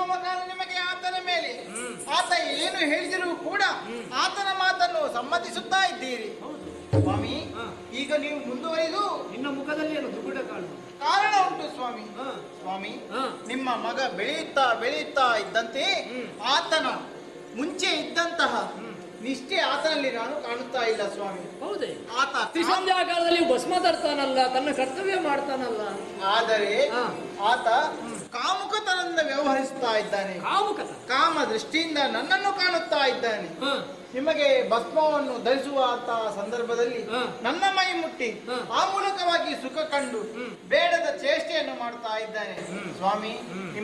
ಮಮಕಾಲ ನಿಮಗೆ ಆತನ ಮೇಲೆ ಆತ ಏನು ಹೇಳಿದರೂ ಕೂಡ ಆತನ ಮಾತನ್ನು ಸಮ್ಮತಿಸುತ್ತಾ ಇದ್ದೀರಿ ಸ್ವಾಮಿ ಹಾ. ಈಗ ನೀವು ಮುಂದುವರಿದು ನಿನ್ನ ಮುಖದಲ್ಲಿ ಏನು ದುಗುಡ ಕಾಣು ಕಾರಣ ಉಂಟು ಸ್ವಾಮಿ ಹಾ. ಸ್ವಾಮಿ ಹಾ. ನಿಮ್ಮ ಮಗ ಬೆಳೆಯುತ್ತಾ ಬೆಳೆಯುತ್ತಾ ಇದ್ದಂತೆ ಹ್ಮ್. ಆತನ ಮುಂಚೆ ಇದ್ದಂತಹ ನಿಷ್ಠೆ ಆತನಲ್ಲಿ ನಾನು ಕಾಣುತ್ತಾ ಇಲ್ಲ ಸ್ವಾಮಿ ಹೌದೇ ಆತ ಅತಿ ಸಂಧ್ಯಾ ಕಾಲದಲ್ಲಿ ಭಸ್ಮ ತರ್ತಾನಲ್ಲ ತನ್ನ ಕರ್ತವ್ಯ ಮಾಡ್ತಾನಲ್ಲ ಆದರೆ ಹಾ. ಆತ ಕಾಮುಕತನದಿಂದ ವ್ಯವಹರಿಸ್ತಾ ಇದ್ದಾನೆ ಕಾಮುಕತ ಕಾಮ ದೃಷ್ಟಿಯಿಂದ ನನ್ನನ್ನು ಕಾಣುತ್ತಾ ಇದ್ದಾನೆ ಹ. ನಿಮಗೆ ಭಸ್ಮವನ್ನು ಧರಿಸುವಂತಹ ಸಂದರ್ಭದಲ್ಲಿ ಹಾ. ನನ್ನ ಮೈ ಮುಟ್ಟಿ ಹಾ. ಆ ಮೂಲಕವಾಗಿ ಸುಖ ಕಂಡು ಬೇಡದ ಚೇಷ್ಟೆಯನ್ನು ಮಾಡ್ತಾ ಇದ್ದಾನೆ ಸ್ವಾಮಿ ನಿಮ್ಮ